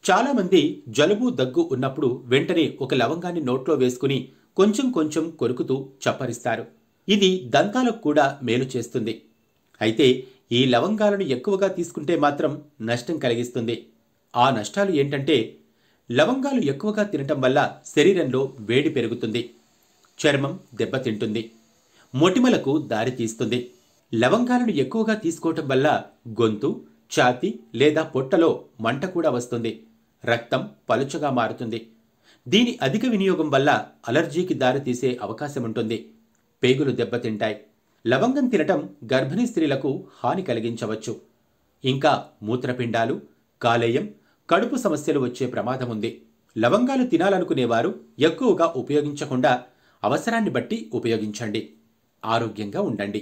చాలామంది జలుబు దగ్గు ఉన్నప్పుడు వెంటనే ఒక లవంగాన్ని నోట్లో వేసుకుని కొంచెం కొంచెం కొరుకుతూ చప్పరిస్తారు ఇది దంతాలకు కూడా మేలు చేస్తుంది అయితే ఈ లవంగాలను ఎక్కువగా తీసుకుంటే మాత్రం నష్టం కలిగిస్తుంది ఆ నష్టాలు ఏంటంటే లవంగాలు ఎక్కువగా తినటం వల్ల శరీరంలో వేడి పెరుగుతుంది చర్మం దెబ్బతింటుంది మొటిమలకు దారితీస్తుంది లవంగాలను ఎక్కువగా తీసుకోవటం వల్ల గొంతు ఛాతి లేదా పొట్టలో మంట కూడా వస్తుంది రక్తం పలుచగా మారుతుంది దీని అధిక వినియోగం వల్ల అలర్జీకి దారితీసే అవకాశం ఉంటుంది పేగులు దెబ్బతింటాయి లవంగం తినటం గర్భిణీ స్త్రీలకు హాని కలిగించవచ్చు ఇంకా మూత్రపిండాలు కాలేయం కడుపు సమస్యలు వచ్చే ప్రమాదం ఉంది లవంగాలు తినాలనుకునేవారు ఎక్కువగా ఉపయోగించకుండా అవసరాన్ని బట్టి ఉపయోగించండి ఆరోగ్యంగా ఉండండి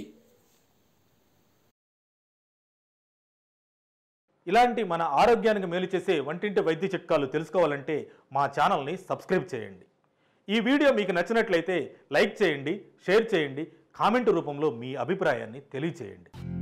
ఇలాంటి మన ఆరోగ్యానికి మేలు చేసే వంటింటి వైద్య చిట్కాలు తెలుసుకోవాలంటే మా ఛానల్ని సబ్స్క్రైబ్ చేయండి ఈ వీడియో మీకు నచ్చినట్లయితే లైక్ చేయండి షేర్ చేయండి కామెంట్ రూపంలో మీ అభిప్రాయాన్ని తెలియచేయండి